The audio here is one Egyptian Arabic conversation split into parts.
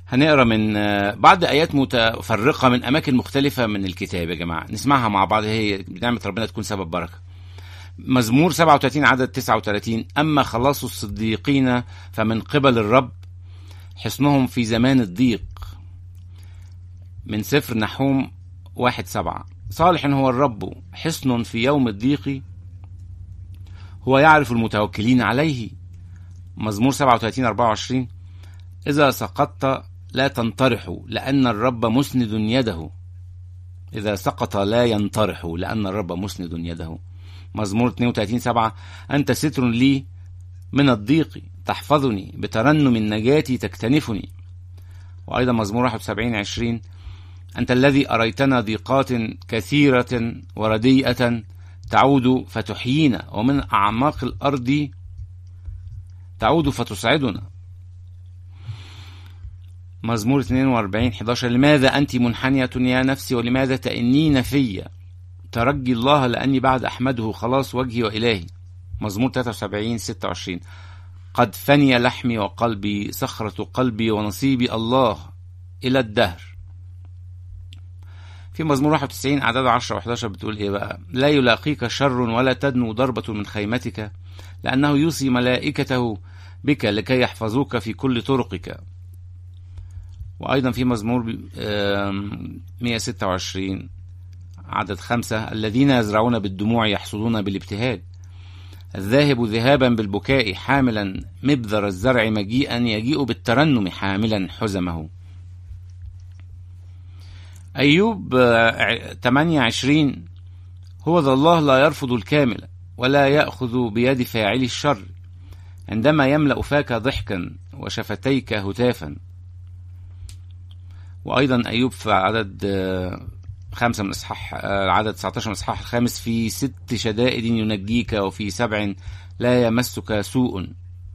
هنقرا من آه، بعض ايات متفرقه من اماكن مختلفه من الكتاب يا جماعه نسمعها مع بعض هي بنعمه ربنا تكون سبب بركه مزمور 37 عدد 39 اما خلاص الصديقين فمن قبل الرب حصنهم في زمان الضيق من سفر نحوم واحد سبعة صالح هو الرب حصن في يوم الضيق هو يعرف المتوكلين عليه مزمور 37 24 إذا سقطت لا تنطرح لأن الرب مسند يده إذا سقط لا ينطرح لأن الرب مسند يده مزمور 32 7 أنت ستر لي من الضيق تحفظني بترنم نجاتي تكتنفني وأيضا مزمور 71 20 أنت الذي أريتنا ضيقات كثيرة ورديئة تعود فتحيينا ومن أعماق الأرض تعود فتصعدنا مزمور 42 11 لماذا أنت منحنية يا نفسي ولماذا تأنين في ترجي الله لأني بعد أحمده خلاص وجهي وإلهي مزمور 73 26 قد فني لحمي وقلبي صخرة قلبي ونصيبي الله إلى الدهر في مزمور 91 أعداد 10 و11 بتقول إيه بقى لا يلاقيك شر ولا تدنو ضربة من خيمتك لأنه يوصي ملائكته بك لكي يحفظوك في كل طرقك وأيضا في مزمور 126 عدد خمسة الذين يزرعون بالدموع يحصدون بالابتهاج الذاهب ذهابا بالبكاء حاملا مبذر الزرع مجيئا يجيء بالترنم حاملا حزمه أيوب 28 هو ذا الله لا يرفض الكامل ولا يأخذ بيد فاعل الشر عندما يملأ فاك ضحكا وشفتيك هتافا وأيضا أيوب في عدد خمسة من إصحاح عدد 19 من الإصحاح الخامس في ست شدائد ينجيك وفي سبع لا يمسك سوء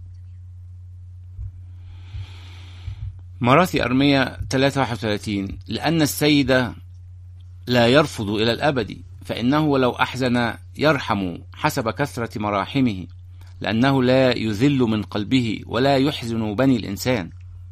مراثي أرمية 331 لأن السيد لا يرفض إلى الأبد فإنه ولو أحزن يرحم حسب كثرة مراحمه لأنه لا يذل من قلبه ولا يحزن بني الإنسان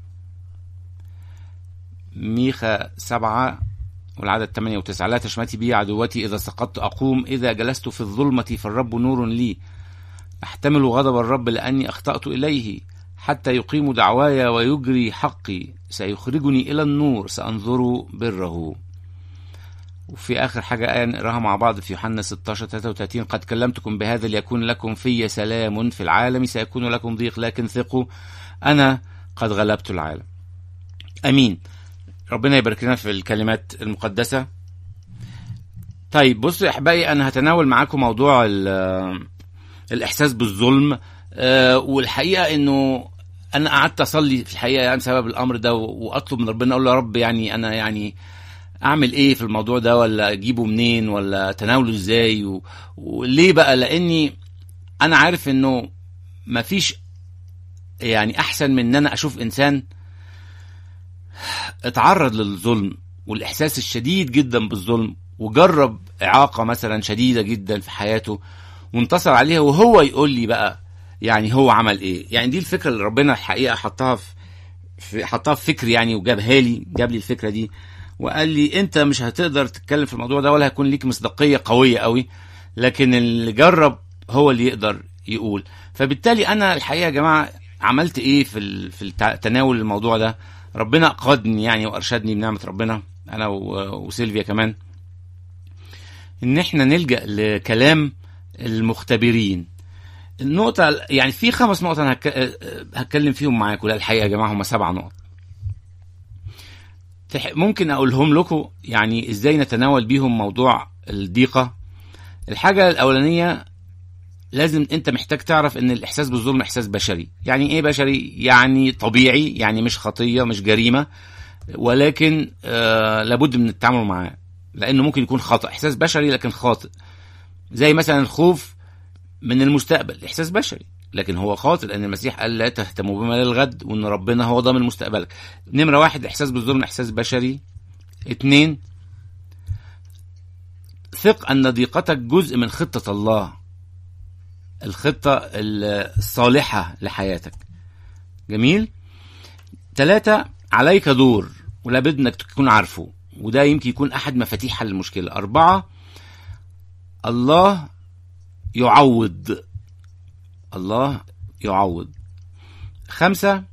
ميخا سبعة والعدد 8 و9 لا تشمتي بي عدوتي إذا سقطت أقوم إذا جلست في الظلمة فالرب نور لي أحتمل غضب الرب لأني أخطأت إليه حتى يقيم دعواي ويجري حقي سيخرجني إلى النور سأنظر بره وفي آخر حاجة آية نقراها مع بعض في يوحنا 16 33 قد كلمتكم بهذا ليكون لكم في سلام في العالم سيكون لكم ضيق لكن ثقوا أنا قد غلبت العالم أمين ربنا يبارك لنا في الكلمات المقدسة طيب بصوا يا أحبائي أنا هتناول معاكم موضوع الإحساس بالظلم أه والحقيقة إنه أنا قعدت أصلي في الحقيقة يعني بسبب الأمر ده وأطلب من ربنا أقول له يا رب يعني أنا يعني اعمل ايه في الموضوع ده ولا اجيبه منين ولا اتناوله ازاي و... وليه بقى لاني انا عارف انه مفيش يعني احسن من ان انا اشوف انسان اتعرض للظلم والاحساس الشديد جدا بالظلم وجرب اعاقه مثلا شديده جدا في حياته وانتصر عليها وهو يقول لي بقى يعني هو عمل ايه يعني دي الفكره اللي ربنا الحقيقه حطها في حطها في فكري يعني وجابها لي جاب لي الفكره دي وقال لي انت مش هتقدر تتكلم في الموضوع ده ولا هيكون ليك مصداقيه قويه قوي لكن اللي جرب هو اللي يقدر يقول فبالتالي انا الحقيقه يا جماعه عملت ايه في في تناول الموضوع ده ربنا قادني يعني وارشدني بنعمه ربنا انا وسيلفيا كمان ان احنا نلجا لكلام المختبرين النقطة يعني في خمس نقط أنا هتكلم فيهم معاكم لا الحقيقة يا جماعة هم سبع نقط ممكن اقولهم لكم يعني ازاي نتناول بيهم موضوع الضيقه الحاجه الاولانيه لازم انت محتاج تعرف ان الاحساس بالظلم احساس بشري يعني ايه بشري يعني طبيعي يعني مش خطيه مش جريمه ولكن آه لابد من التعامل معاه لانه ممكن يكون خطا احساس بشري لكن خاطئ زي مثلا الخوف من المستقبل احساس بشري لكن هو خاطئ لان المسيح قال لا تهتموا بما للغد وان ربنا هو ضامن مستقبلك نمره واحد احساس بالظلم احساس بشري اتنين ثق ان ضيقتك جزء من خطه الله الخطه الصالحه لحياتك جميل ثلاثة عليك دور ولابد انك تكون عارفه وده يمكن يكون احد مفاتيح حل المشكله اربعه الله يعوض الله يعوض خمسة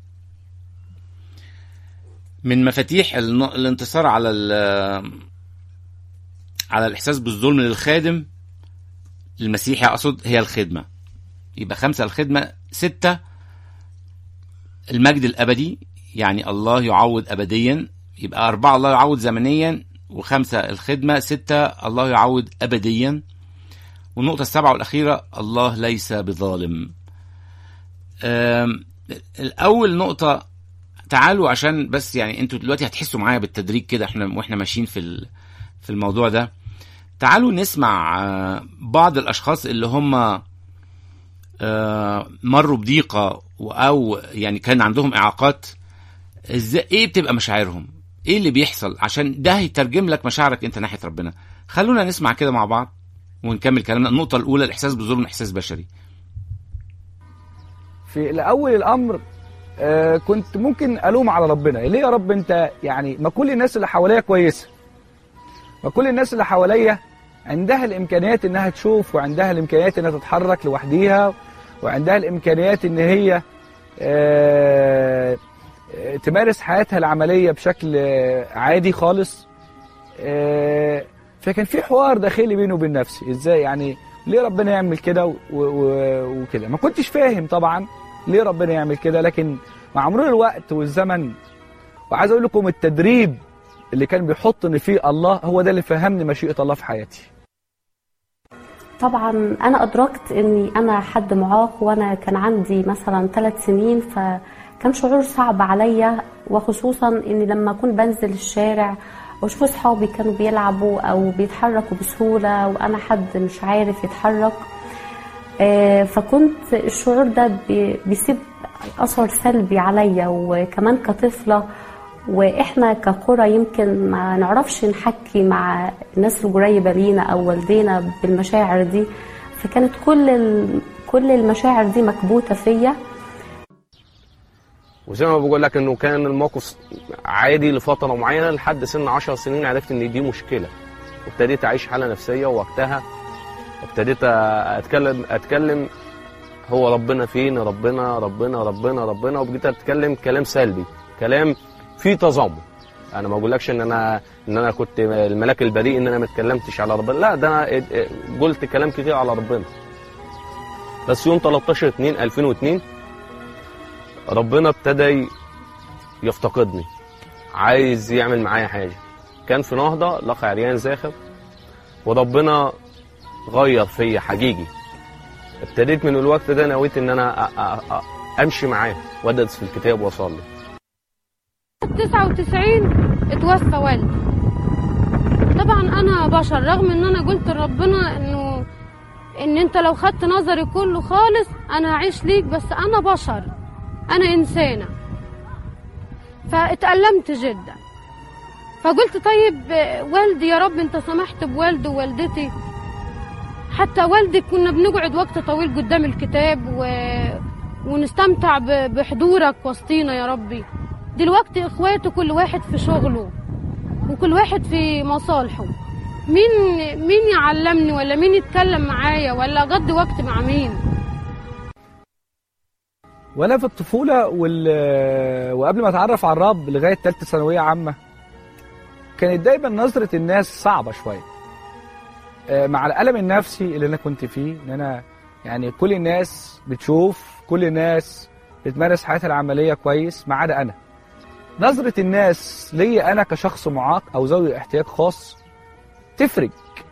من مفاتيح الن- الانتصار على ال- على الإحساس بالظلم للخادم المسيحي أقصد هي الخدمة يبقى خمسة الخدمة ستة المجد الأبدي يعني الله يعوض أبديا يبقى أربعة الله يعوض زمنيا وخمسة الخدمة ستة الله يعوض أبديا والنقطة السابعة والأخيرة الله ليس بظالم أم، الأول نقطة تعالوا عشان بس يعني انتوا دلوقتي هتحسوا معايا بالتدريج كده احنا واحنا ماشيين في ال- في الموضوع ده تعالوا نسمع آه، بعض الاشخاص اللي هم آه، مروا بضيقه او يعني كان عندهم اعاقات ازاي ايه بتبقى مشاعرهم ايه اللي بيحصل عشان ده هيترجم لك مشاعرك انت ناحيه ربنا خلونا نسمع كده مع بعض ونكمل كلامنا النقطه الاولى الاحساس بالظلم احساس بشري في الاول الامر آه، كنت ممكن الوم على ربنا ليه يا رب انت يعني ما كل الناس اللي حواليا كويسه ما كل الناس اللي حواليا عندها الامكانيات انها تشوف وعندها الامكانيات انها تتحرك لوحديها وعندها الامكانيات ان هي آه، آه، تمارس حياتها العمليه بشكل آه، عادي خالص آه، فكان في حوار داخلي بيني وبين نفسي ازاي يعني ليه ربنا يعمل كده و- و- وكده ما كنتش فاهم طبعا ليه ربنا يعمل كده لكن مع مرور الوقت والزمن وعايز اقول لكم التدريب اللي كان بيحطني فيه الله هو ده اللي فهمني مشيئة الله في حياتي طبعا انا ادركت اني انا حد معاق وانا كان عندي مثلا ثلاث سنين فكان شعور صعب عليا وخصوصا اني لما اكون بنزل الشارع واشوف اصحابي كانوا بيلعبوا او بيتحركوا بسهوله وانا حد مش عارف يتحرك آه، فكنت الشعور ده بي- بيسيب اثر سلبي عليا وكمان كطفله واحنا كقرى يمكن ما نعرفش نحكي مع الناس القريبه لينا او والدينا بالمشاعر دي فكانت كل ال- كل المشاعر دي مكبوته فيا وزي ما بقول لك انه كان الموقف عادي لفتره معينه لحد سن 10 سنين عرفت ان دي مشكله وابتديت اعيش حاله نفسيه ووقتها ابتديت اتكلم اتكلم هو ربنا فين ربنا ربنا ربنا ربنا وبقيت اتكلم كلام سلبي كلام فيه تذمر انا ما بقولكش ان انا ان انا كنت الملاك البريء ان انا ما اتكلمتش على ربنا لا ده انا قلت كلام كتير على ربنا بس يوم 13 2 2002 ربنا ابتدى يفتقدني عايز يعمل معايا حاجه كان في نهضه لقى عريان زاخر وربنا غير فيا حقيقي ابتديت من الوقت ده نويت ان انا أ- أ- أ- امشي معاه وادرس في الكتاب واصلي 99 اتوفى والدي طبعا انا بشر رغم ان انا قلت لربنا انه ان انت لو خدت نظري كله خالص انا هعيش ليك بس انا بشر انا انسانه فاتألمت جدا فقلت طيب والدي يا رب انت سمحت بوالدي ووالدتي حتى والدي كنا بنقعد وقت طويل قدام الكتاب و... ونستمتع ب... بحضورك وسطينا يا ربي دلوقتي اخواته كل واحد في شغله وكل واحد في مصالحه مين مين يعلمني ولا مين يتكلم معايا ولا اقضي وقت مع مين وانا في الطفولة وال... وقبل ما اتعرف على الرب لغاية ثالثة ثانوية عامة كانت دايما نظرة الناس صعبة شوية آه، مع الألم النفسي اللي أنا كنت فيه إن أنا يعني كل الناس بتشوف كل الناس بتمارس حياتها العملية كويس ما عدا أنا نظرة الناس ليا أنا كشخص معاق أو ذوي احتياج خاص تفرق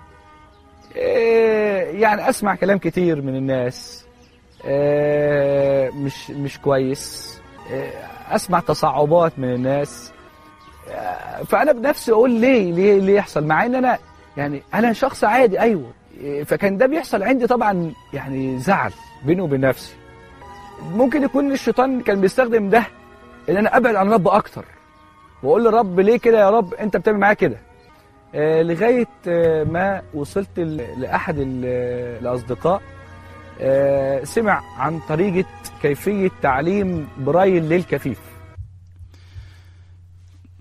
آه، يعني أسمع كلام كتير من الناس آه، مش مش كويس آه، اسمع تصعبات من الناس آه، فانا بنفسي اقول ليه ليه ليه يحصل مع ان انا يعني انا شخص عادي ايوه آه، فكان ده بيحصل عندي طبعا يعني زعل بيني وبين نفسي ممكن يكون الشيطان كان بيستخدم ده ان انا ابعد عن رب اكتر واقول للرب ليه كده يا رب انت بتعمل معايا كده آه، لغايه آه، ما وصلت ل- لاحد ال- الاصدقاء آه، سمع عن طريقة كيفية تعليم برايل للكفيف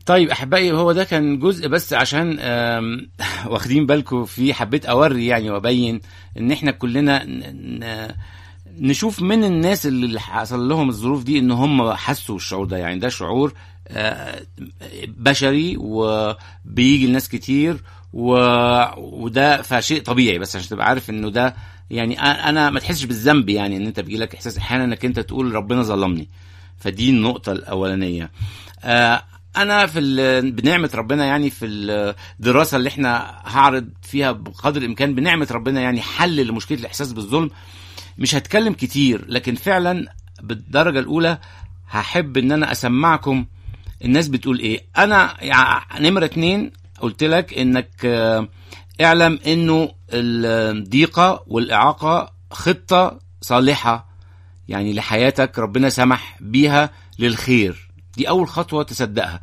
طيب احبائي هو ده كان جزء بس عشان آم، واخدين بالكم في حبيت اوري يعني وابين ان احنا كلنا ن- ن- نشوف من الناس اللي حصل لهم الظروف دي ان هم حسوا الشعور ده يعني ده شعور آه، بشري وبيجي لناس كتير و... وده فشيء طبيعي بس عشان تبقى عارف انه ده يعني أ- انا ما تحسش بالذنب يعني ان انت بيجيلك احساس احيانا انك انت تقول ربنا ظلمني فدي النقطه الاولانيه آه، انا في ال- بنعمه ربنا يعني في الدراسه اللي احنا هعرض فيها بقدر الامكان بنعمه ربنا يعني حل لمشكله الاحساس بالظلم مش هتكلم كتير لكن فعلا بالدرجه الاولى هحب ان انا اسمعكم الناس بتقول ايه انا يع- نمره اتنين قلت لك انك آه، اعلم انه الضيقه والاعاقه خطه صالحه يعني لحياتك ربنا سمح بيها للخير دي اول خطوه تصدقها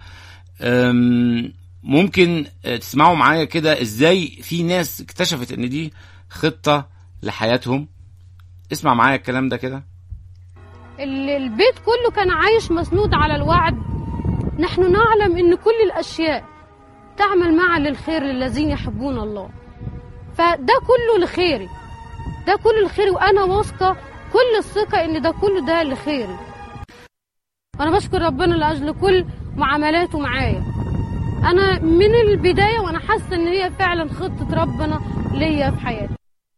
أم، ممكن آه، تسمعوا معايا كده ازاي في ناس اكتشفت ان دي خطه لحياتهم اسمع معايا الكلام ده كده ال- البيت كله كان عايش مسنود على الوعد نحن نعلم ان كل الاشياء تعمل معا للخير للذين يحبون الله فده كله لخيري ده كله لخيري وانا واثقه كل الثقه ان ده كله ده لخيري انا بشكر ربنا لاجل كل معاملاته معايا انا من البدايه وانا حاسه ان هي فعلا خطه ربنا ليا في حياتي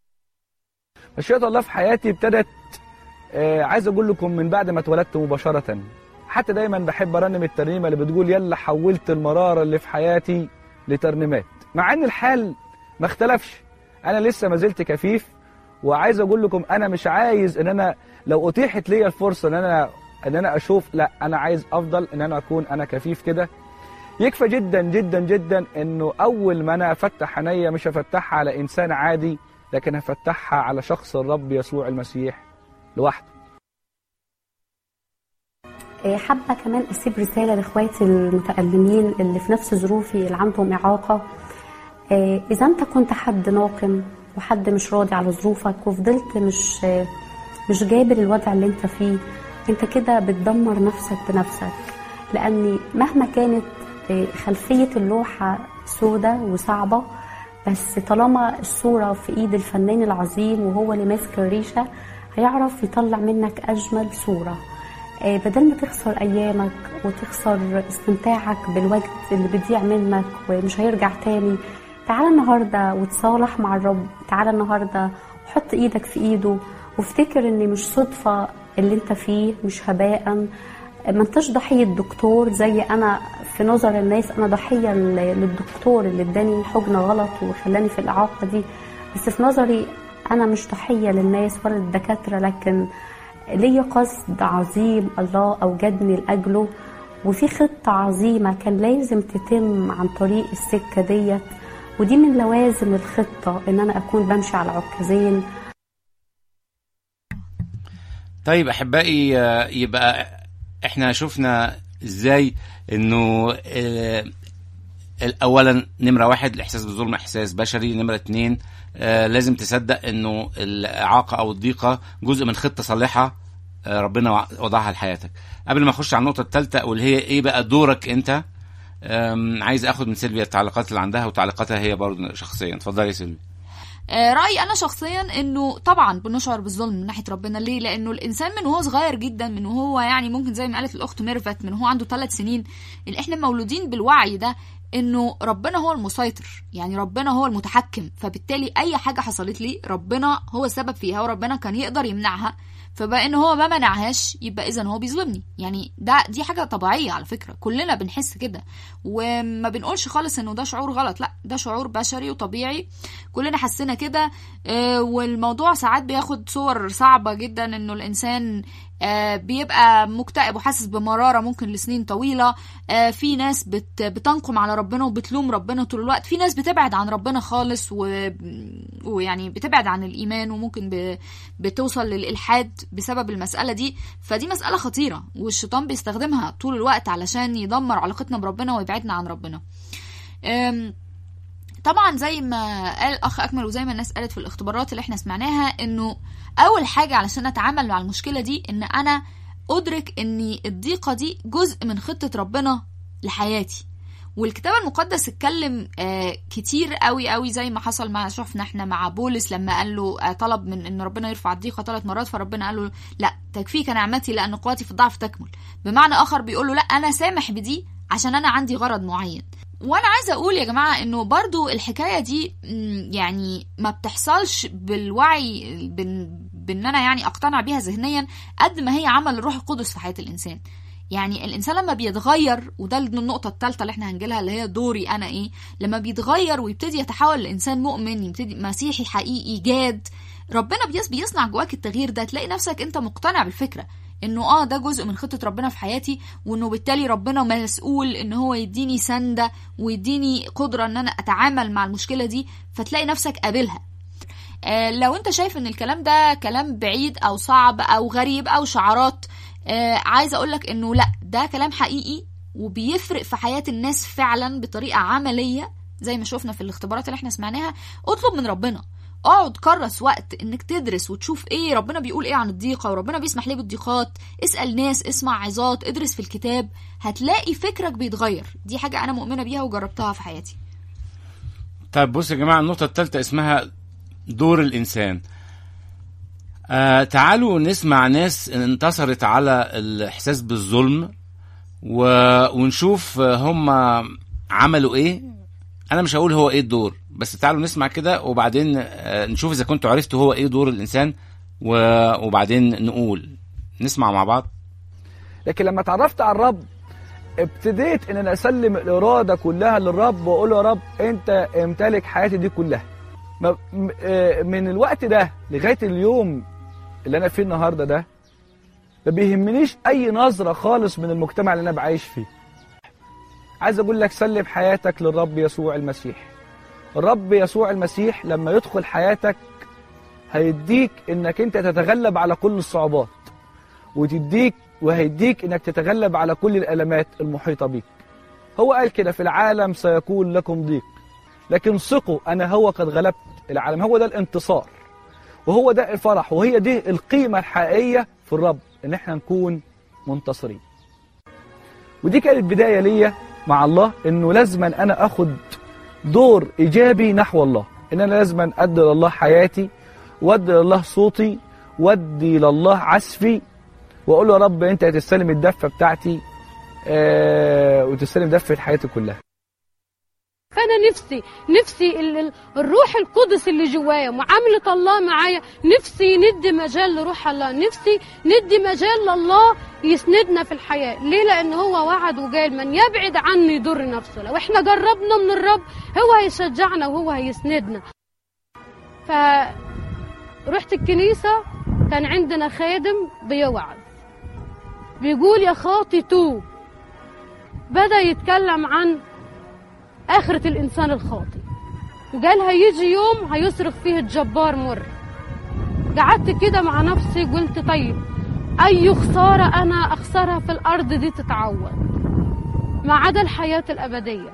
مشيئة الله في حياتي ابتدت آه عايز اقول لكم من بعد ما اتولدت مباشرة حتى دايما بحب ارنم الترنيمة اللي بتقول يلا حولت المرارة اللي في حياتي لترنيمات مع ان الحال ما اختلفش انا لسه ما زلت كفيف وعايز اقول لكم انا مش عايز ان انا لو اتيحت لي الفرصة ان انا ان انا اشوف لا انا عايز افضل ان انا اكون انا كفيف كده يكفى جدا جدا جدا انه اول ما انا افتح عينيا مش هفتحها على انسان عادي لكن هفتحها على شخص الرب يسوع المسيح لوحده إيه، حابة كمان أسيب رسالة لإخواتي المتألمين اللي في نفس ظروفي اللي عندهم إعاقة إيه، إذا أنت كنت حد ناقم وحد مش راضي على ظروفك وفضلت مش مش جابر الوضع اللي أنت فيه أنت كده بتدمر نفسك بنفسك لأن مهما كانت إيه، خلفية اللوحة سودة وصعبة بس طالما الصورة في إيد الفنان العظيم وهو اللي ماسك الريشة هيعرف يطلع منك أجمل صورة آه، بدل ما تخسر ايامك وتخسر استمتاعك بالوقت اللي بيضيع منك ومش هيرجع تاني تعالى النهارده وتصالح مع الرب تعالى النهارده وحط ايدك في ايده وافتكر ان مش صدفه اللي انت فيه مش هباء ما انتش ضحيه دكتور زي انا في نظر الناس انا ضحيه ل- للدكتور اللي اداني حجنه غلط وخلاني في الاعاقه دي بس في نظري انا مش ضحيه للناس ولا للدكاتره لكن ليا قصد عظيم الله أوجدني لأجله وفي خطة عظيمة كان لازم تتم عن طريق السكة ديت ودي من لوازم الخطة إن أنا أكون بمشي على عكازين طيب احبائي آه، يبقى احنا شفنا ازاي انه آه، اولا نمره واحد الاحساس بالظلم احساس بشري نمره اتنين آه، لازم تصدق انه الاعاقه او الضيقه جزء من خطه صالحه آه، ربنا وع- وضعها لحياتك قبل ما اخش على النقطه الثالثه واللي هي ايه بقى دورك انت آم، عايز اخد من سيلفيا التعليقات اللي عندها وتعليقاتها هي برضه شخصيا اتفضلي يا سيلفيا آه، رأيي أنا شخصيا إنه طبعا بنشعر بالظلم من ناحية ربنا ليه؟ لأنه الإنسان من وهو صغير جدا من وهو يعني ممكن زي ما قالت الأخت ميرفت من وهو عنده ثلاث سنين اللي إحنا مولودين بالوعي ده إنه ربنا هو المسيطر يعني ربنا هو المتحكم فبالتالي أي حاجة حصلت لي ربنا هو السبب فيها وربنا كان يقدر يمنعها فبقى إن هو ما منعهاش يبقى إذا هو بيظلمني يعني ده دي حاجة طبيعية على فكرة كلنا بنحس كده وما بنقولش خالص إنه ده شعور غلط لا ده شعور بشري وطبيعي كلنا حسينا كده آه، والموضوع ساعات بياخد صور صعبة جدا انه الانسان آه، بيبقى مكتئب وحاسس بمرارة ممكن لسنين طويلة آه، في ناس بت بتنقم على ربنا وبتلوم ربنا طول الوقت في ناس بتبعد عن ربنا خالص و... ويعني بتبعد عن الإيمان وممكن ب... بتوصل للإلحاد بسبب المسألة دي فدي مسألة خطيرة والشيطان بيستخدمها طول الوقت علشان يدمر علاقتنا بربنا ويبعدنا عن ربنا أم... طبعا زي ما قال الاخ اكمل وزي ما الناس قالت في الاختبارات اللي احنا سمعناها انه اول حاجه علشان اتعامل مع المشكله دي ان انا ادرك ان الضيقه دي جزء من خطه ربنا لحياتي والكتاب المقدس اتكلم آه كتير قوي قوي زي ما حصل مع شفنا احنا مع بولس لما قال له آه طلب من ان ربنا يرفع الضيقه ثلاث مرات فربنا قال له لا تكفيك نعمتي لان قوتي في الضعف تكمل بمعنى اخر بيقول له لا انا سامح بدي عشان انا عندي غرض معين وانا عايزه اقول يا جماعه انه برضو الحكايه دي مم، يعني ما بتحصلش بالوعي بان بان انا يعني اقتنع بيها ذهنيا قد ما هي عمل الروح القدس في حياه الانسان يعني الانسان لما بيتغير وده النقطه الثالثه اللي احنا هنجيلها اللي هي دوري انا ايه لما بيتغير ويبتدي يتحول لانسان مؤمن يبتدي مسيحي حقيقي جاد ربنا بيص- بيصنع جواك التغيير ده تلاقي نفسك انت مقتنع بالفكره انه اه ده جزء من خطه ربنا في حياتي وانه بالتالي ربنا مسؤول ان هو يديني سنده ويديني قدره ان انا اتعامل مع المشكله دي فتلاقي نفسك قابلها آه، لو انت شايف ان الكلام ده كلام بعيد او صعب او غريب او شعارات آه، عايزه اقولك انه لا ده كلام حقيقي وبيفرق في حياه الناس فعلا بطريقه عمليه زي ما شفنا في الاختبارات اللي احنا سمعناها اطلب من ربنا اقعد كرس وقت انك تدرس وتشوف ايه ربنا بيقول ايه عن الضيقه وربنا بيسمح ليه بالضيقات اسال ناس اسمع عظات ادرس في الكتاب هتلاقي فكرك بيتغير دي حاجه انا مؤمنه بيها وجربتها في حياتي طيب بص يا جماعه النقطه الثالثه اسمها دور الانسان آه تعالوا نسمع ناس انتصرت على الاحساس بالظلم و... ونشوف آه، هم عملوا ايه انا مش هقول هو ايه الدور بس تعالوا نسمع كده وبعدين آه، نشوف اذا كنتوا عرفتوا هو ايه دور الانسان و... وبعدين نقول نسمع مع بعض لكن لما اتعرفت على الرب ابتديت ان انا اسلم الاراده كلها للرب واقول له يا رب انت امتلك حياتي دي كلها ما- م- آه، من الوقت ده لغايه اليوم اللي انا فيه النهارده ده ما بيهمنيش اي نظره خالص من المجتمع اللي انا بعيش فيه عايز اقول لك سلم حياتك للرب يسوع المسيح الرب يسوع المسيح لما يدخل حياتك هيديك انك انت تتغلب على كل الصعوبات وتديك وهيديك انك تتغلب على كل الالمات المحيطه بيك هو قال كده في العالم سيكون لكم ضيق لكن ثقوا انا هو قد غلبت العالم هو ده الانتصار وهو ده الفرح وهي دي القيمه الحقيقيه في الرب ان احنا نكون منتصرين ودي كانت بدايه ليا مع الله انه لازما انا اخد دور ايجابي نحو الله ان انا لازما ادي لله حياتي وادي لله صوتي وادي لله عزفي واقول له يا رب انت هتستلم الدفه بتاعتي آه وتستلم دفه حياتي كلها فانا نفسي نفسي ال- ال- الروح القدس اللي جوايا معامله الله معايا نفسي ندي مجال لروح الله نفسي ندي مجال لله يسندنا في الحياه ليه لان هو وعد وقال من يبعد عني يضر نفسه لو احنا جربنا من الرب هو هيشجعنا وهو هيسندنا ف رحت الكنيسه كان عندنا خادم بيوعظ بيقول يا خاطي توب بدا يتكلم عن آخرة الإنسان الخاطئ وقال هيجي يوم هيصرخ فيه الجبار مر قعدت كده مع نفسي قلت طيب أي خسارة أنا أخسرها في الأرض دي تتعوض ما عدا الحياة الأبدية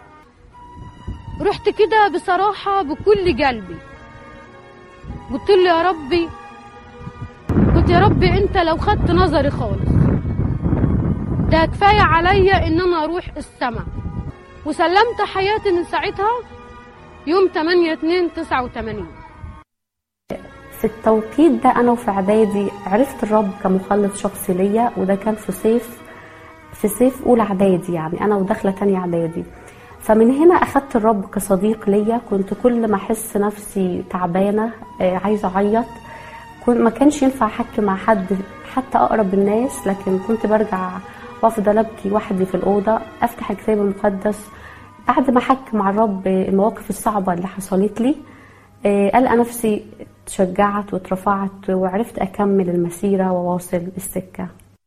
رحت كده بصراحة بكل قلبي قلت له يا ربي قلت يا ربي أنت لو خدت نظري خالص ده كفاية عليا إن أنا أروح السماء وسلمت حياتي من ساعتها يوم 8 2 89 في التوقيت ده انا وفي اعدادي عرفت الرب كمخلص شخصي ليا وده كان في صيف في صيف اولى اعدادي يعني انا وداخله تانية اعدادي فمن هنا اخدت الرب كصديق ليا كنت كل ما احس نفسي تعبانه آه، عايزه اعيط كنت ما كانش ينفع احكي مع حد حتى اقرب الناس لكن كنت برجع وافضل ابكي وحدي في الاوضه افتح الكتاب المقدس بعد ما احكي مع الرب المواقف الصعبه اللي حصلت لي آه، ألقى نفسي اتشجعت واترفعت وعرفت أكمل المسيرة وواصل السكة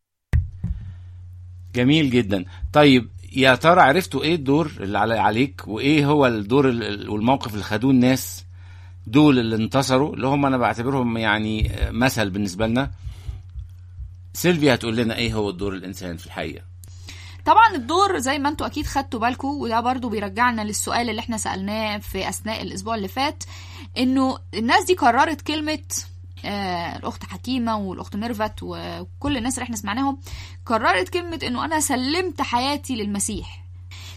جميل جدا طيب يا ترى عرفتوا ايه الدور اللي علي عليك وايه هو الدور ال- ال- والموقف اللي خدوه الناس دول اللي انتصروا اللي هم انا بعتبرهم يعني مثل بالنسبه لنا سيلفيا هتقول لنا ايه هو الدور الانسان في الحقيقه طبعا الدور زي ما انتوا اكيد خدتوا بالكم وده برضو بيرجعنا للسؤال اللي احنا سالناه في اثناء الاسبوع اللي فات انه الناس دي قررت كلمه آه الاخت حكيمه والاخت ميرفت وكل الناس اللي احنا سمعناهم قررت كلمه انه انا سلمت حياتي للمسيح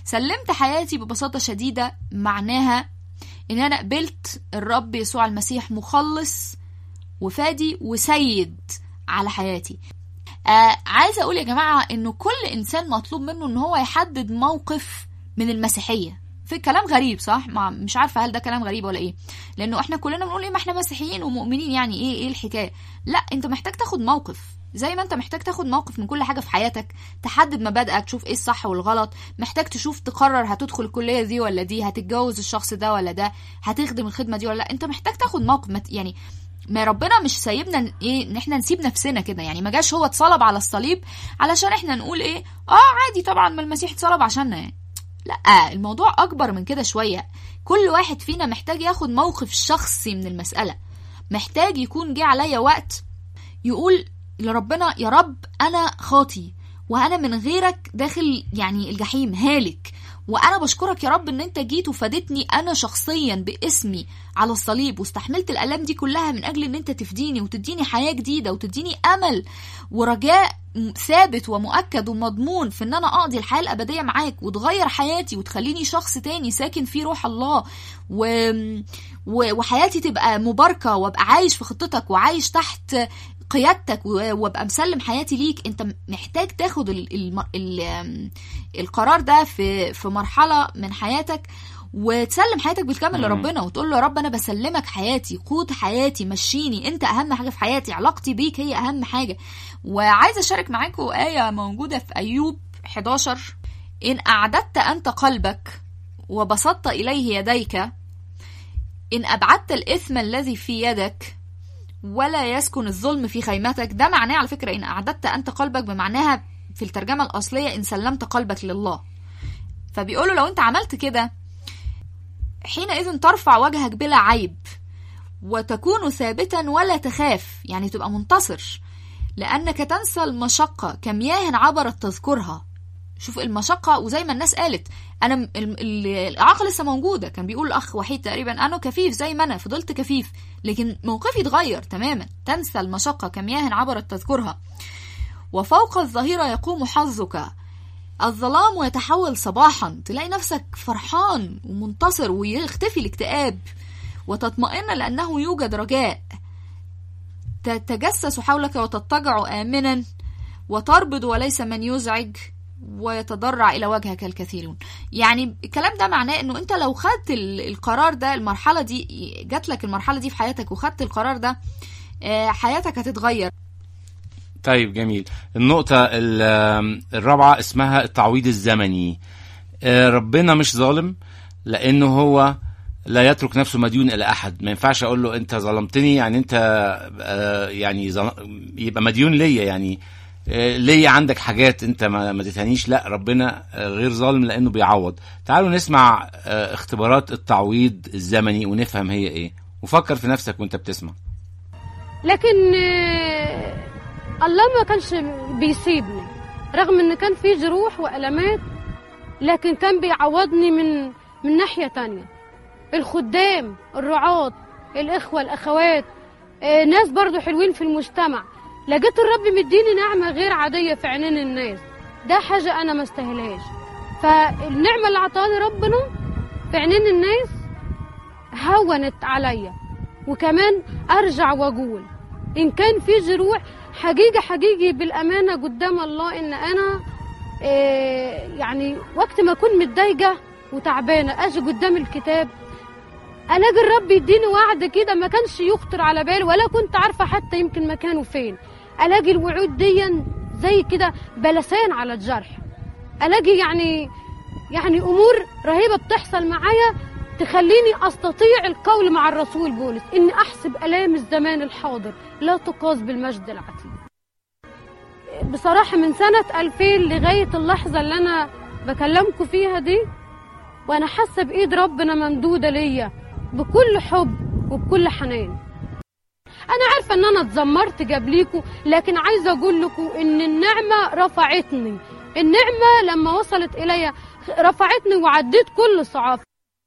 سلمت حياتي ببساطة شديدة معناها ان انا قبلت الرب يسوع المسيح مخلص وفادي وسيد على حياتي آه عايزه اقول يا جماعه انه كل انسان مطلوب منه ان هو يحدد موقف من المسيحيه في كلام غريب صح ما مش عارفه هل ده كلام غريب ولا ايه لانه احنا كلنا بنقول ايه ما احنا مسيحيين ومؤمنين يعني ايه ايه الحكايه لا انت محتاج تاخد موقف زي ما انت محتاج تاخد موقف من كل حاجه في حياتك تحدد مبادئك تشوف ايه الصح والغلط محتاج تشوف تقرر هتدخل الكليه دي ولا دي هتتجوز الشخص ده ولا ده هتخدم الخدمه دي ولا لا انت محتاج تاخد موقف ما ت- يعني ما ربنا مش سايبنا ن- ايه ان احنا نسيب نفسنا كده يعني ما جاش هو اتصلب على الصليب علشان احنا نقول ايه اه عادي طبعا ما المسيح اتصلب عشاننا يعني لا الموضوع اكبر من كده شويه كل واحد فينا محتاج ياخد موقف شخصي من المساله محتاج يكون جه عليا وقت يقول لربنا يا رب انا خاطي وانا من غيرك داخل يعني الجحيم هالك وانا بشكرك يا رب ان انت جيت وفادتني انا شخصيا باسمي على الصليب واستحملت الالام دي كلها من اجل ان انت تفديني وتديني حياه جديده وتديني امل ورجاء م- ثابت ومؤكد ومضمون في ان انا اقضي الحياه الابديه معاك وتغير حياتي وتخليني شخص تاني ساكن فيه روح الله و... و... وحياتي تبقى مباركه وابقى عايش في خطتك وعايش تحت قيادتك و- وابقى مسلم حياتي ليك انت محتاج تاخد ال... ال... ال... القرار ده في في مرحله من حياتك وتسلم حياتك بالكامل مم. لربنا وتقول له يا رب انا بسلمك حياتي قود حياتي مشيني انت اهم حاجه في حياتي علاقتي بيك هي اهم حاجه وعايزه اشارك معاكم ايه موجوده في ايوب 11 ان اعددت انت قلبك وبسطت اليه يديك ان ابعدت الاثم الذي في يدك ولا يسكن الظلم في خيمتك ده معناه على فكره ان اعددت انت قلبك بمعناها في الترجمه الاصليه ان سلمت قلبك لله فبيقولوا لو انت عملت كده حينئذ ترفع وجهك بلا عيب وتكون ثابتا ولا تخاف يعني تبقى منتصر لأنك تنسى المشقة كمياه عبرت تذكرها شوف المشقة وزي ما الناس قالت أنا م- ال- ال- الإعاقة لسه موجودة كان بيقول الأخ وحيد تقريبا أنا كفيف زي ما أنا فضلت كفيف لكن موقفي اتغير تماما تنسى المشقة كمياه عبرت تذكرها وفوق الظهيرة يقوم حظك الظلام يتحول صباحا تلاقي نفسك فرحان ومنتصر ويختفي الاكتئاب وتطمئن لأنه يوجد رجاء تتجسس حولك وتضطجع آمنا وتربض وليس من يزعج ويتضرع إلى وجهك الكثيرون يعني الكلام ده معناه أنه أنت لو خدت ال- القرار ده المرحلة دي جات لك المرحلة دي في حياتك وخدت القرار ده آه، حياتك هتتغير طيب جميل النقطة ال- الرابعة اسمها التعويض الزمني آه، ربنا مش ظالم لأنه هو لا يترك نفسه مديون إلى أحد ما ينفعش أقول له أنت ظلمتني يعني أنت آه، يعني ظل- يبقى مديون ليا يعني آه، ليا عندك حاجات أنت ما ما اديتهانيش لا ربنا آه، غير ظالم لأنه بيعوض تعالوا نسمع آه، اختبارات التعويض الزمني ونفهم هي إيه وفكر في نفسك وأنت بتسمع لكن آه، الله ما كانش بيسيبني رغم ان كان في جروح والامات لكن كان بيعوضني من من ناحيه تانية الخدام الرعاة الاخوه الاخوات آه، ناس برضو حلوين في المجتمع لقيت الرب مديني نعمه غير عاديه في عينين الناس ده حاجه انا ما استاهلهاش فالنعمه اللي عطاني ربنا في عينين الناس هونت عليا وكمان ارجع واقول ان كان في جروح حقيقه حقيقي بالامانه قدام الله ان انا إيه يعني وقت ما اكون متضايقه وتعبانه اجي قدام الكتاب الاقي الرب يديني وعد كده ما كانش يخطر على بالي ولا كنت عارفه حتى يمكن مكانه فين الاقي الوعود دي زي كده بلسان على الجرح الاقي يعني يعني امور رهيبه بتحصل معايا تخليني استطيع القول مع الرسول بولس اني احسب الام الزمان الحاضر لا تقاس بالمجد العتيد بصراحه من سنه 2000 لغايه اللحظه اللي انا بكلمكم فيها دي وانا حاسه بايد ربنا ممدوده ليا بكل حب وبكل حنان انا عارفه ان انا اتذمرت قبليكم لكن عايزه اقول لكم ان النعمه رفعتني النعمه لما وصلت الي رفعتني وعديت كل صعاب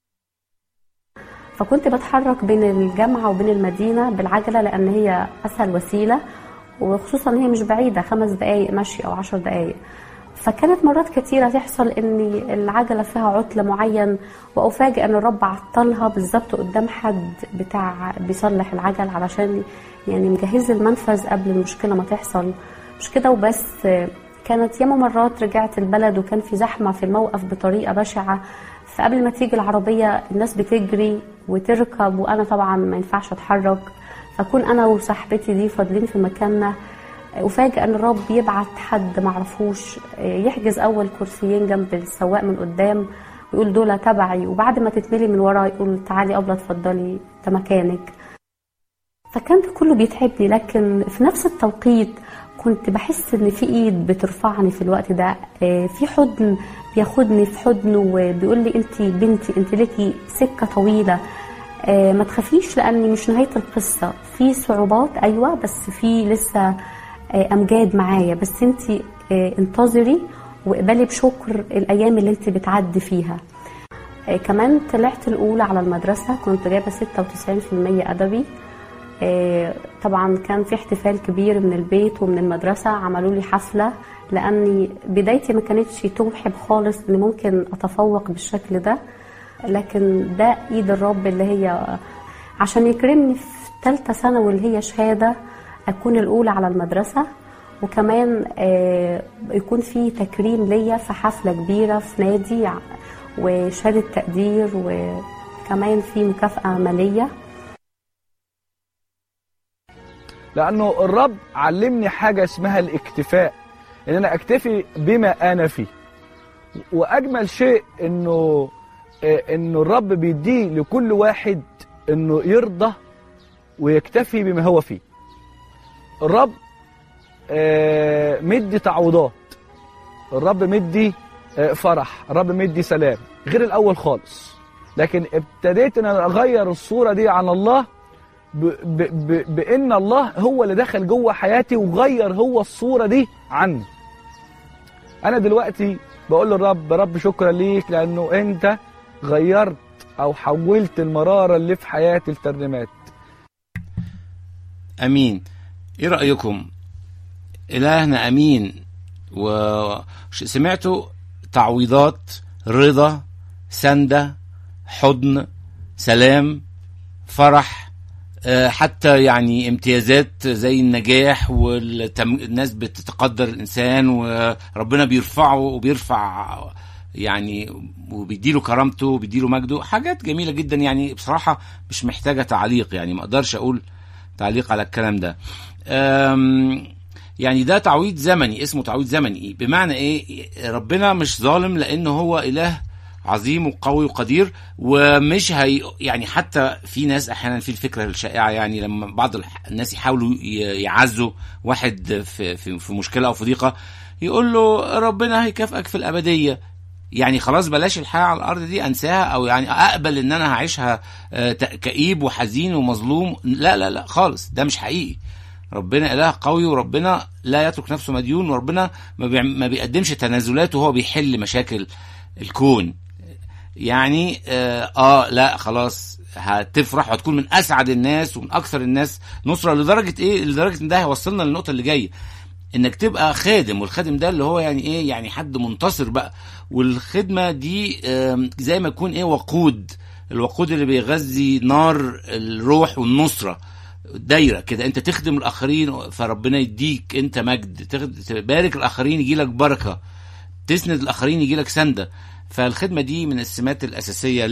فكنت بتحرك بين الجامعة وبين المدينة بالعجلة لأن هي أسهل وسيلة وخصوصا هي مش بعيدة خمس دقايق مشي أو عشر دقايق فكانت مرات كتيرة تحصل ان العجلة فيها عطل معين وافاجئ ان الرب عطلها بالظبط قدام حد بتاع بيصلح العجل علشان يعني مجهز المنفذ قبل المشكلة ما تحصل مش كده وبس كانت ياما مرات رجعت البلد وكان في زحمة في الموقف بطريقة بشعة فقبل ما تيجي العربية الناس بتجري وتركب وأنا طبعا ما ينفعش أتحرك فأكون أنا وصاحبتي دي فاضلين في مكاننا وفاجئ ان الرب يبعت حد معرفوش يحجز اول كرسيين جنب السواق من قدام ويقول دول تبعي وبعد ما تتملي من ورا يقول تعالي قبل اتفضلي ده مكانك فكان ده كله بيتعبني لكن في نفس التوقيت كنت بحس ان في ايد بترفعني في الوقت ده في حضن بياخدني في حضنه وبيقول لي انت بنتي انت ليكي سكه طويله ما تخافيش لاني مش نهايه القصه في صعوبات ايوه بس في لسه امجاد معايا بس انت انتظري واقبلي بشكر الايام اللي انت بتعدي فيها كمان طلعت الاولى على المدرسه كنت جايبه 96% ادبي طبعا كان في احتفال كبير من البيت ومن المدرسه عملوا لي حفله لاني بدايتي ما كانتش توحب خالص ان ممكن اتفوق بالشكل ده لكن ده ايد الرب اللي هي عشان يكرمني في ثالثه ثانوي اللي هي شهاده اكون الاولى على المدرسه وكمان يكون في تكريم ليا في حفله كبيره في نادي وشهاده تقدير وكمان في مكافاه ماليه لانه الرب علمني حاجه اسمها الاكتفاء ان انا اكتفي بما انا فيه واجمل شيء انه انه الرب بيديه لكل واحد انه يرضى ويكتفي بما هو فيه الرب مدي تعويضات الرب مدي فرح الرب مدي سلام غير الاول خالص لكن ابتديت ان انا اغير الصوره دي عن الله ب ب ب بان الله هو اللي دخل جوه حياتي وغير هو الصوره دي عني انا دلوقتي بقول للرب رب شكرا ليك لانه انت غيرت او حولت المراره اللي في حياتي لترنيمات امين ايه رايكم الهنا امين وسمعتوا تعويضات رضا سنده حضن سلام فرح حتى يعني امتيازات زي النجاح والناس بتتقدر الانسان وربنا بيرفعه وبيرفع يعني وبيديله كرامته وبيديله مجده حاجات جميله جدا يعني بصراحه مش محتاجه تعليق يعني ما اقدرش اقول تعليق على الكلام ده يعني ده تعويض زمني اسمه تعويض زمني بمعنى ايه ربنا مش ظالم لانه هو اله عظيم وقوي وقدير ومش هي يعني حتى في ناس احيانا في الفكره الشائعه يعني لما بعض الناس يحاولوا يعزوا واحد في في, في مشكله او في ضيقه يقول له ربنا هيكافئك في الابديه يعني خلاص بلاش الحياه على الارض دي انساها او يعني اقبل ان انا هعيشها كئيب وحزين ومظلوم لا لا لا خالص ده مش حقيقي ربنا اله قوي وربنا لا يترك نفسه مديون وربنا ما بيقدمش تنازلات وهو بيحل مشاكل الكون يعني آه, اه لا خلاص هتفرح وهتكون من اسعد الناس ومن اكثر الناس نصره لدرجه ايه لدرجه ان ده هيوصلنا للنقطه اللي جايه انك تبقى خادم والخادم ده اللي هو يعني ايه يعني حد منتصر بقى والخدمه دي آه زي ما يكون ايه وقود الوقود اللي بيغذي نار الروح والنصره دايره كده انت تخدم الاخرين فربنا يديك انت مجد تبارك الاخرين يجي لك بركه تسند الاخرين يجي لك سنده فالخدمه دي من السمات الاساسيه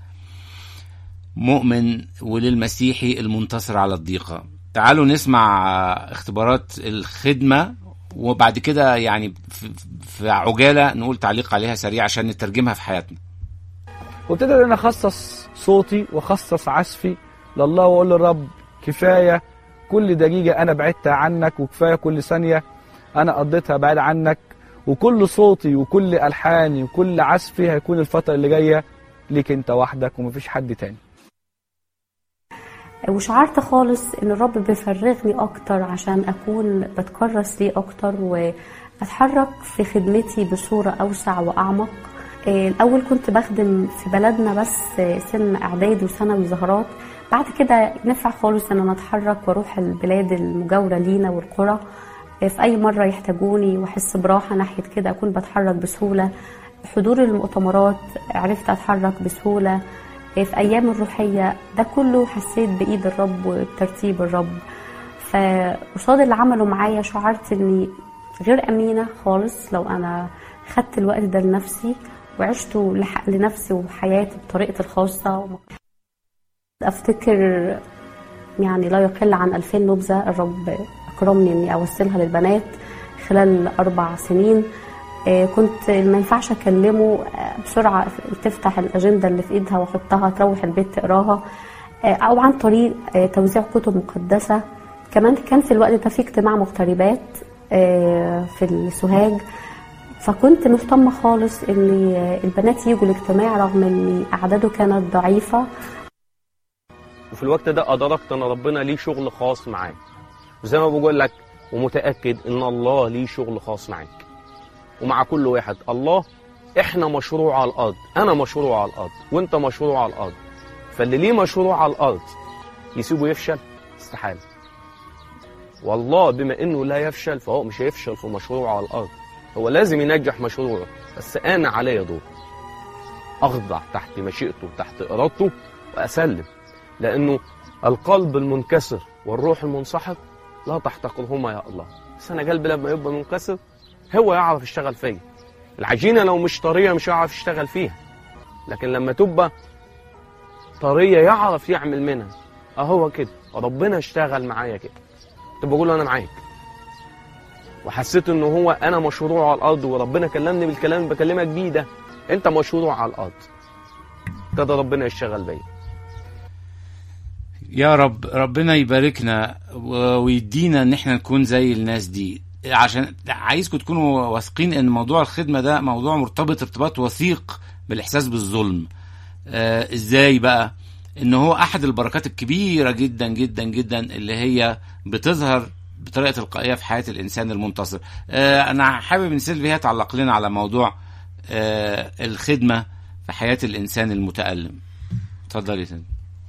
للمؤمن وللمسيحي المنتصر على الضيقه تعالوا نسمع اختبارات الخدمه وبعد كده يعني في عجاله نقول تعليق عليها سريع عشان نترجمها في حياتنا وابتدى ان انا اخصص صوتي واخصص عزفي لله واقول للرب كفايه كل دقيقه انا بعدتها عنك وكفايه كل ثانيه انا قضيتها بعيد عنك وكل صوتي وكل الحاني وكل عزفي هيكون الفتره اللي جايه ليك انت وحدك ومفيش حد تاني وشعرت خالص ان الرب بيفرغني اكتر عشان اكون بتكرس ليه اكتر واتحرك في خدمتي بصوره اوسع واعمق الاول كنت بخدم في بلدنا بس سن اعدادي وثانوي زهرات بعد كده نفع خالص ان انا اتحرك واروح البلاد المجاوره لينا والقرى في أي مرة يحتاجوني وأحس براحة ناحية كده أكون بتحرك بسهولة حضور المؤتمرات عرفت أتحرك بسهولة في أيام الروحية ده كله حسيت بإيد الرب وبترتيب الرب فقصاد اللي عمله معايا شعرت إني غير أمينة خالص لو أنا خدت الوقت ده لنفسي وعشته لح- لنفسي وحياتي بطريقتي الخاصة وما أفتكر يعني لا يقل عن 2000 نبذة الرب أكرمني إني أوصلها للبنات خلال أربع سنين آه، كنت ما ينفعش أكلمه آه، بسرعة تفتح الأجندة اللي في إيدها وأحطها تروح البيت تقراها آه، أو عن طريق آه، توزيع كتب مقدسة كمان كان في الوقت ده في اجتماع مغتربات آه، في السوهاج فكنت مهتمة خالص إن آه، البنات يجوا الاجتماع رغم إن أعداده كانت ضعيفة وفي الوقت ده أدركت إن ربنا ليه شغل خاص معاك وزي ما بقول لك ومتأكد إن الله ليه شغل خاص معاك ومع كل واحد الله إحنا مشروع على الأرض أنا مشروع على الأرض وأنت مشروع على الأرض فاللي ليه مشروع على الأرض يسيبه يفشل استحالة والله بما إنه لا يفشل فهو مش هيفشل في مشروعه على الأرض هو لازم ينجح مشروعه بس أنا عليا دور أخضع تحت مشيئته تحت إرادته وأسلم لأنه القلب المنكسر والروح المنسحق لا تحتقرهما يا الله بس أنا قلبي لما يبقى منكسر هو يعرف يشتغل فيا العجينة لو مش طرية مش هيعرف يشتغل فيها لكن لما تبقى طرية يعرف يعمل منها أهو كده ربنا اشتغل معايا كده كنت بقول له أنا معاك وحسيت إن هو أنا مشروع على الأرض وربنا كلمني بالكلام اللي بكلمك بيه ده أنت مشروع على الأرض ابتدى ربنا يشتغل بيا يا رب ربنا يباركنا و- ويدينا ان احنا نكون زي الناس دي عشان عايزكم تكونوا واثقين ان موضوع الخدمه ده موضوع مرتبط ارتباط وثيق بالاحساس بالظلم آه ازاي بقى ان هو احد البركات الكبيره جدا جدا جدا اللي هي بتظهر بطريقه تلقائيه في حياه الانسان المنتصر آه انا حابب ان سيلفي هي تعلق لنا على موضوع آه الخدمه في حياه الانسان المتالم اتفضلي يا سيلفي.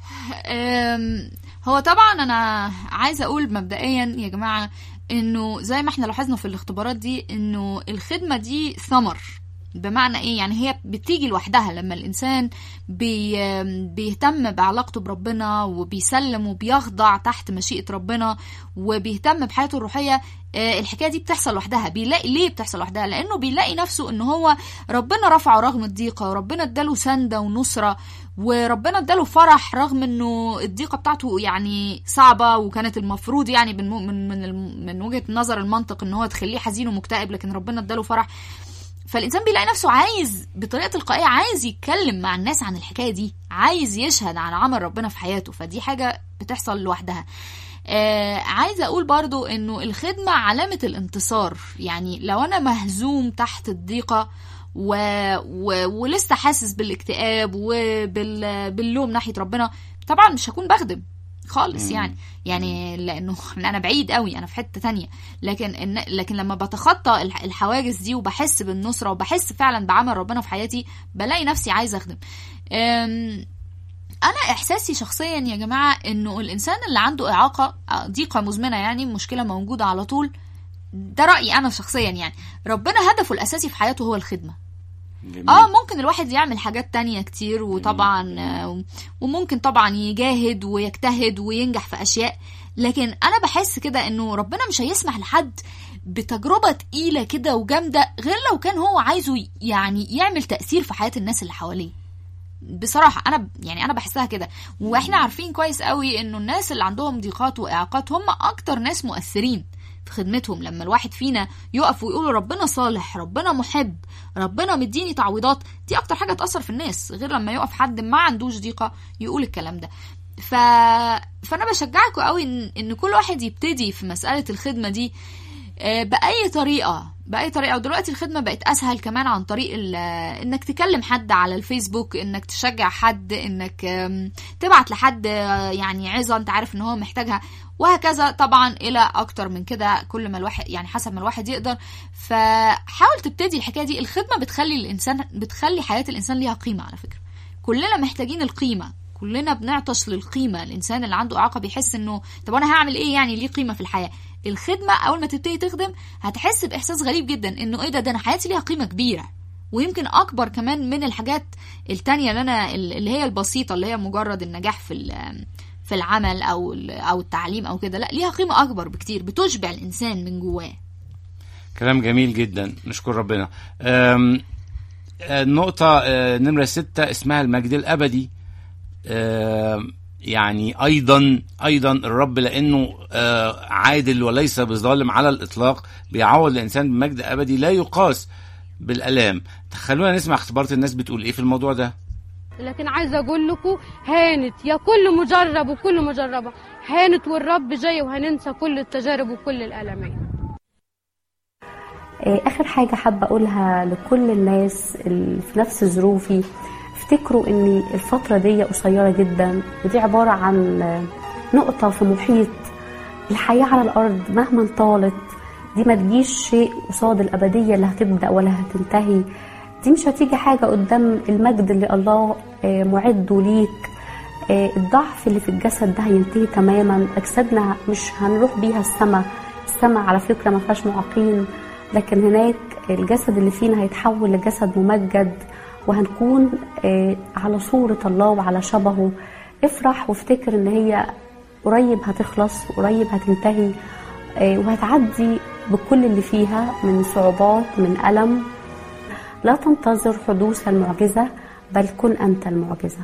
أم، هو طبعا انا عايزه اقول مبدئيا يا جماعه انه زي ما احنا لاحظنا في الاختبارات دي انه الخدمه دي ثمر بمعنى ايه يعني هي بتيجي لوحدها لما الانسان بي بيهتم بعلاقته بربنا وبيسلم وبيخضع تحت مشيئه ربنا وبيهتم بحياته الروحيه آه، الحكايه دي بتحصل لوحدها بيلاقي ليه بتحصل لوحدها لانه بيلاقي نفسه ان هو ربنا رفعه رغم الضيقه وربنا اداله سنده ونصره وربنا اداله فرح رغم انه الضيقه بتاعته يعني صعبه وكانت المفروض يعني من من من, الم- من وجهه نظر المنطق ان هو تخليه حزين ومكتئب لكن ربنا اداله فرح فالانسان بيلاقي نفسه عايز بطريقه تلقائيه عايز يتكلم مع الناس عن الحكايه دي عايز يشهد عن عمل ربنا في حياته فدي حاجه بتحصل لوحدها آه عايزه اقول برضو انه الخدمه علامه الانتصار يعني لو انا مهزوم تحت الضيقه و... و... ولسه حاسس بالاكتئاب وباللوم ناحيه ربنا طبعا مش هكون بخدم خالص مم. يعني يعني لانه انا بعيد قوي انا في حته تانية لكن إن لكن لما بتخطى الح- الحواجز دي وبحس بالنصره وبحس فعلا بعمل ربنا في حياتي بلاقي نفسي عايزه اخدم أم، انا احساسي شخصيا يا جماعه انه الانسان اللي عنده اعاقه آه، ضيقه مزمنه يعني مشكله موجوده على طول ده رايي انا شخصيا يعني ربنا هدفه الاساسي في حياته هو الخدمه جميل. اه ممكن الواحد يعمل حاجات تانية كتير وطبعا آه، وممكن طبعا يجاهد ويجتهد وينجح في اشياء لكن انا بحس كده انه ربنا مش هيسمح لحد بتجربة تقيلة كده وجامدة غير لو كان هو عايزه يعني يعمل تأثير في حياة الناس اللي حواليه بصراحة أنا يعني أنا بحسها كده وإحنا عارفين كويس قوي إنه الناس اللي عندهم ضيقات وإعاقات هم أكتر ناس مؤثرين في خدمتهم لما الواحد فينا يقف ويقول ربنا صالح ربنا محب ربنا مديني تعويضات دي أكتر حاجة تأثر في الناس غير لما يقف حد ما عندوش ضيقة يقول الكلام ده ف... فأنا بشجعكم قوي إن... إن كل واحد يبتدي في مسألة الخدمة دي آه، بأي طريقة بأي طريقة ودلوقتي الخدمة بقت أسهل كمان عن طريق ال- إنك تكلم حد على الفيسبوك إنك تشجع حد إنك آم، تبعت لحد آه، يعني عظة أنت عارف إن هو محتاجها وهكذا طبعا إلى أكتر من كده كل ما الواحد يعني حسب ما الواحد يقدر فحاول تبتدي الحكاية دي الخدمة بتخلي الإنسان بتخلي حياة الإنسان ليها قيمة على فكرة كلنا محتاجين القيمة كلنا بنعطش للقيمه الانسان اللي عنده اعاقه بيحس انه طب انا هعمل ايه يعني ليه قيمه في الحياه الخدمه اول ما تبتدي تخدم هتحس باحساس غريب جدا انه ايه ده ده انا حياتي ليها قيمه كبيره ويمكن اكبر كمان من الحاجات التانية اللي انا اللي هي البسيطه اللي هي مجرد النجاح في ال- في العمل او ال- او التعليم او كده لا ليها قيمه اكبر بكتير بتشبع الانسان من جواه كلام جميل جدا نشكر ربنا أم، النقطة آه، نمرة ستة اسمها المجد الأبدي آم، يعني أيضا أيضا الرب لأنه آه، عادل وليس بظالم على الإطلاق بيعوض الإنسان بمجد أبدي لا يقاس بالآلام خلونا نسمع اختبارات الناس بتقول إيه في الموضوع ده لكن عايزه اقول لكم هانت يا كل مجرب وكل مجربه هانت والرب جاي وهننسى كل التجارب وكل الالمين آه، آخر حاجة حابة أقولها لكل الناس اللي في نفس ظروفي افتكروا إن الفترة دي قصيرة جدا ودي عبارة عن آه، نقطة في محيط الحياة على الأرض مهما طالت دي ما تجيش شيء قصاد الأبدية اللي هتبدأ ولا هتنتهي دي مش هتيجي حاجة قدام المجد اللي الله آه، معده ليك آه، الضعف اللي في الجسد ده هينتهي تماما أجسادنا مش هنروح بيها السماء السماء على فكرة ما فيهاش معاقين لكن هناك الجسد اللي فينا هيتحول لجسد ممجد وهنكون آه، على صورة الله وعلى شبهه افرح وافتكر ان هي قريب هتخلص قريب هتنتهي آه، وهتعدي بكل اللي فيها من صعوبات من ألم لا تنتظر حدوث المعجزة بل كن أنت المعجزة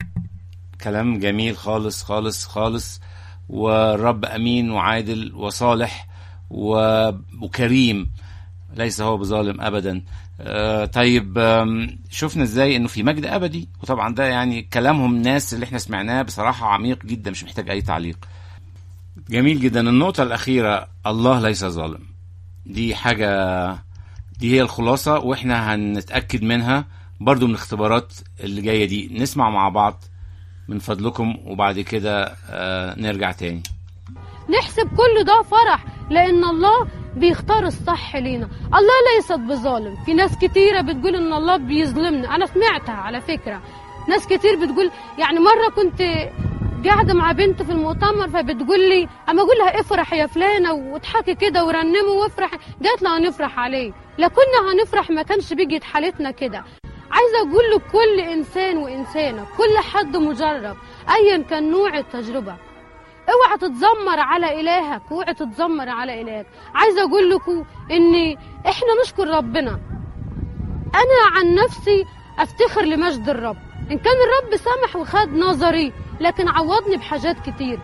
كلام جميل خالص خالص خالص والرب امين وعادل وصالح و... وكريم ليس هو بظالم ابدا آه طيب آم، شفنا ازاي انه في مجد ابدي وطبعا ده يعني كلامهم الناس اللي احنا سمعناه بصراحه عميق جدا مش محتاج اي تعليق جميل جدا النقطه الاخيره الله ليس ظالم دي حاجه دي هي الخلاصه واحنا هنتاكد منها برضو من الاختبارات اللي جايه دي نسمع مع بعض من فضلكم وبعد كده آه نرجع تاني نحسب كل ده فرح لان الله بيختار الصح لينا الله ليست بظالم في ناس كتيرة بتقول ان الله بيظلمنا انا سمعتها على فكرة ناس كتير بتقول يعني مرة كنت قاعدة مع بنت في المؤتمر فبتقول لي اما اقول لها افرح يا فلانة واضحكي كده ورنمي وافرح قالت لها هنفرح عليه لا كنا هنفرح ما كانش بيجي حالتنا كده عايزة اقول لكل انسان وانسانة كل حد مجرب ايا كان نوع التجربة اوعى تتذمر على الهك اوعى تتذمر على الهك عايزه اقول لكم ان احنا نشكر ربنا انا عن نفسي افتخر لمجد الرب ان كان الرب سامح وخد نظري لكن عوضني بحاجات كتير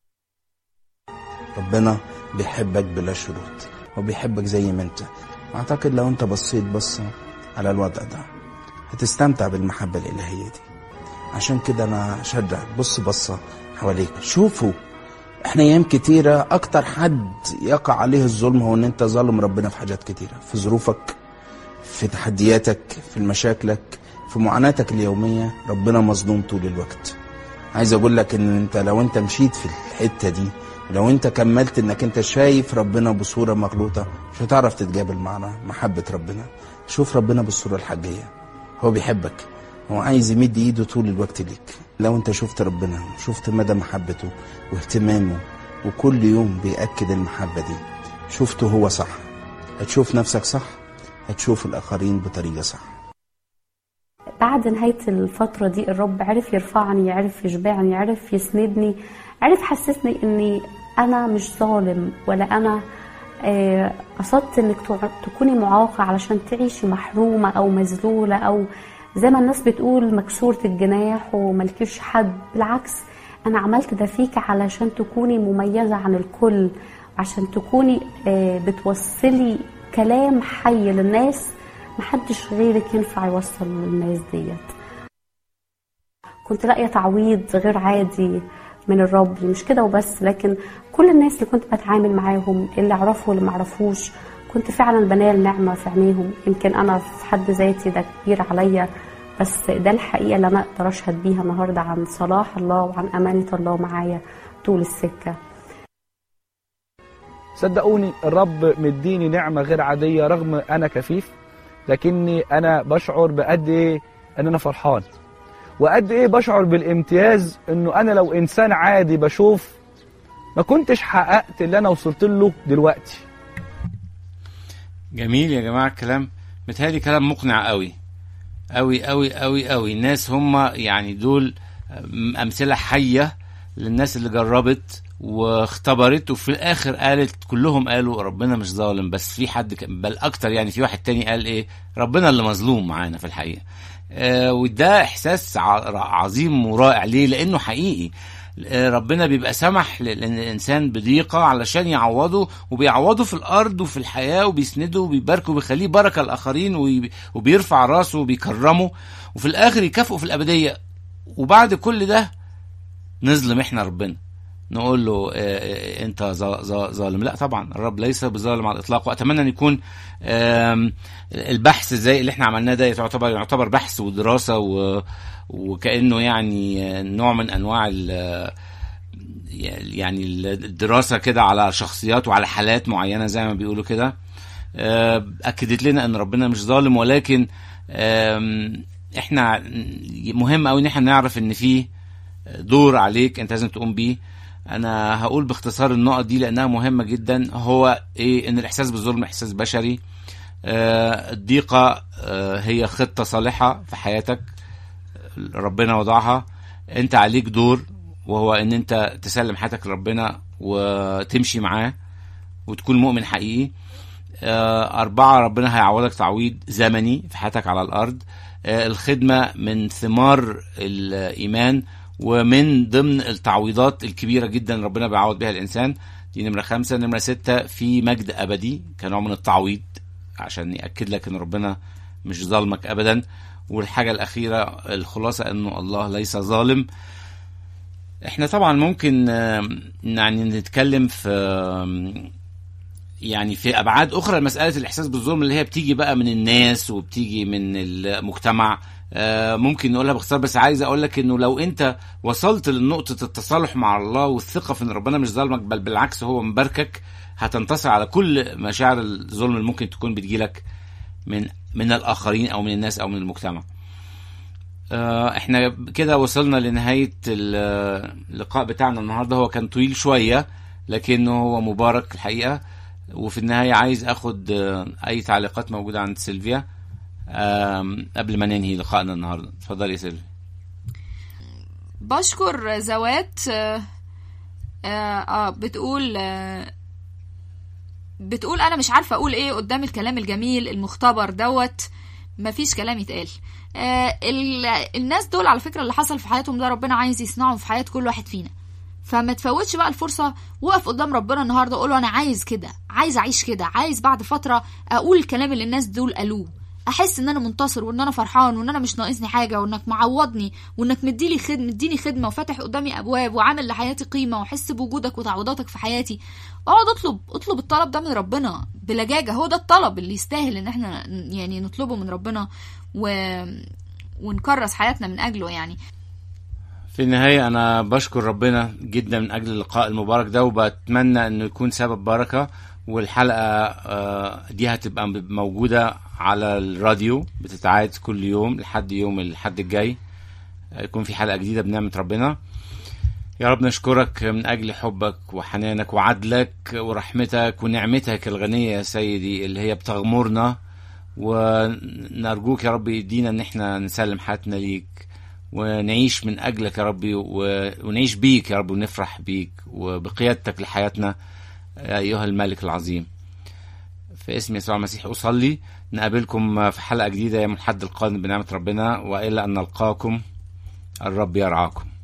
ربنا بيحبك بلا شروط وبيحبك زي ما انت اعتقد لو انت بصيت بصة على الوضع ده هتستمتع بالمحبة الإلهية دي عشان كده انا اشجعك بص بصة حواليك شوفوا احنا ايام كتيرة اكتر حد يقع عليه الظلم هو ان انت ظالم ربنا في حاجات كتيرة في ظروفك في تحدياتك في مشاكلك في معاناتك اليومية ربنا مظلوم طول الوقت عايز اقول لك ان انت لو انت مشيت في الحتة دي لو انت كملت انك انت شايف ربنا بصورة مغلوطة مش هتعرف تتقابل معنا محبة ربنا شوف ربنا بالصورة الحقيقية هو بيحبك هو عايز يمد ايده طول الوقت ليك لو انت شفت ربنا شفت مدى محبته واهتمامه وكل يوم بيأكد المحبة دي شفته هو صح هتشوف نفسك صح هتشوف الآخرين بطريقة صح بعد نهاية الفترة دي الرب عرف يرفعني عرف يشبعني عرف يسندني عرف حسسني اني انا مش ظالم ولا انا آه، قصدت انك تع- تكوني معاقة علشان تعيشي محرومة او مذلولة او زي ما الناس بتقول مكسورة الجناح وملكيش حد بالعكس انا عملت ده فيك علشان تكوني مميزة عن الكل عشان تكوني آه، بتوصلي كلام حي للناس محدش غيرك ينفع يوصل للناس ديت كنت لاقيه تعويض غير عادي من الرب مش كده وبس لكن كل الناس اللي كنت بتعامل معاهم اللي اعرفه واللي معرفوش كنت فعلا بنال نعمه في عينيهم يمكن انا في حد ذاتي ده كبير عليا بس ده الحقيقه اللي انا اقدر اشهد بيها النهارده عن صلاح الله وعن امانه الله معايا طول السكه صدقوني الرب مديني نعمة غير عادية رغم أنا كفيف لكني أنا بشعر بقد إيه إن أنا فرحان وقد ايه بشعر بالامتياز انه انا لو انسان عادي بشوف ما كنتش حققت اللي انا وصلت له دلوقتي جميل يا جماعه الكلام متهيألي كلام مقنع قوي قوي قوي قوي قوي الناس هم يعني دول أم- امثله حيه للناس اللي جربت واختبرت وفي الاخر قالت كلهم قالوا ربنا مش ظالم بس في حد ك- بل اكتر يعني في واحد تاني قال ايه ربنا اللي مظلوم معانا في الحقيقه آه وده احساس ع- عظيم ورائع ليه لانه حقيقي آه، ربنا بيبقى سمح للانسان بضيقه علشان يعوضه وبيعوضه في الارض وفي الحياه وبيسنده وبيباركه وبيخليه بركه الاخرين وي- وبيرفع راسه وبيكرمه وفي الاخر يكافئه في الابديه وبعد كل ده نظلم احنا ربنا نقول له آه، آه، انت ظا- ظا- ظالم لا طبعا الرب ليس بظالم على الاطلاق واتمنى ان يكون آم، البحث زي اللي احنا عملناه ده يعتبر يعتبر بحث ودراسه و وكانه يعني آه، نوع من انواع ال- يعني الدراسه كده على شخصيات وعلى حالات معينه زي ما بيقولوا كده آه، اكدت لنا ان ربنا مش ظالم ولكن آم، احنا مهم قوي ان احنا نعرف ان في دور عليك انت لازم تقوم بيه انا هقول باختصار النقط دي لانها مهمه جدا هو ايه ان الاحساس بالظلم احساس بشري آه، الضيقه آه، هي خطه صالحه في حياتك ربنا وضعها انت عليك دور وهو ان انت تسلم حياتك لربنا وتمشي معاه وتكون مؤمن حقيقي آه، أربعة ربنا هيعوضك تعويض زمني في حياتك على الأرض آه، الخدمة من ثمار الإيمان ومن ضمن التعويضات الكبيرة جدا ربنا بيعوض بها الإنسان دي نمرة خمسة نمرة ستة في مجد أبدي كنوع من التعويض عشان يأكد لك إن ربنا مش ظالمك أبدا والحاجة الأخيرة الخلاصة إنه الله ليس ظالم احنا طبعا ممكن آم، يعني نتكلم في آم، يعني في ابعاد اخرى مساله الاحساس بالظلم اللي هي بتيجي بقى من الناس وبتيجي من المجتمع آه، ممكن نقولها باختصار بس عايز اقول لك انه لو انت وصلت لنقطه التصالح مع الله والثقه في ان ربنا مش ظالمك بل بالعكس هو مباركك هتنتصر على كل مشاعر الظلم اللي ممكن تكون بتجيلك من من الاخرين او من الناس او من المجتمع آه، احنا كده وصلنا لنهايه ال- اللقاء بتاعنا النهارده هو كان طويل شويه لكنه هو مبارك الحقيقه وفي النهايه عايز اخد آه، اي تعليقات موجوده عند سيلفيا آم، قبل ما ننهي لقائنا النهارده اتفضلي يا سيلفيا بشكر زوات آه آه آه بتقول آه بتقول انا مش عارفه اقول ايه قدام الكلام الجميل المختبر دوت مفيش كلام يتقال آه ال- الناس دول على فكره اللي حصل في حياتهم ده ربنا عايز يصنعه في حياه كل واحد فينا فما تفوتش بقى الفرصه وقف قدام ربنا النهارده قول له انا عايز كده عايز اعيش كده عايز بعد فتره اقول الكلام اللي الناس دول قالوه احس ان انا منتصر وان انا فرحان وان انا مش ناقصني حاجه وانك معوضني وانك مديلي خدمه مديني خدمه وفاتح قدامي ابواب وعامل لحياتي قيمه واحس بوجودك وتعويضاتك في حياتي اقعد اطلب اطلب الطلب ده من ربنا بلجاجه هو ده الطلب اللي يستاهل ان احنا يعني نطلبه من ربنا و... ونكرس حياتنا من اجله يعني في النهاية أنا بشكر ربنا جدا من أجل اللقاء المبارك ده وبتمنى إنه يكون سبب بركة والحلقة آه، دي هتبقى موجودة على الراديو بتتعاد كل يوم لحد يوم الحد الجاي يكون في حلقة جديدة بنعمة ربنا يا رب نشكرك من أجل حبك وحنانك وعدلك ورحمتك ونعمتك الغنية يا سيدي اللي هي بتغمرنا ونرجوك يا رب يدينا ان احنا نسلم حياتنا ليك ونعيش من اجلك يا ربي و- ونعيش بيك يا رب ونفرح بيك وبقيادتك لحياتنا يا ايها الملك العظيم في اسم يسوع المسيح اصلي نقابلكم في حلقه جديده يوم الحد القادم بنعمه ربنا والى ان نلقاكم الرب يرعاكم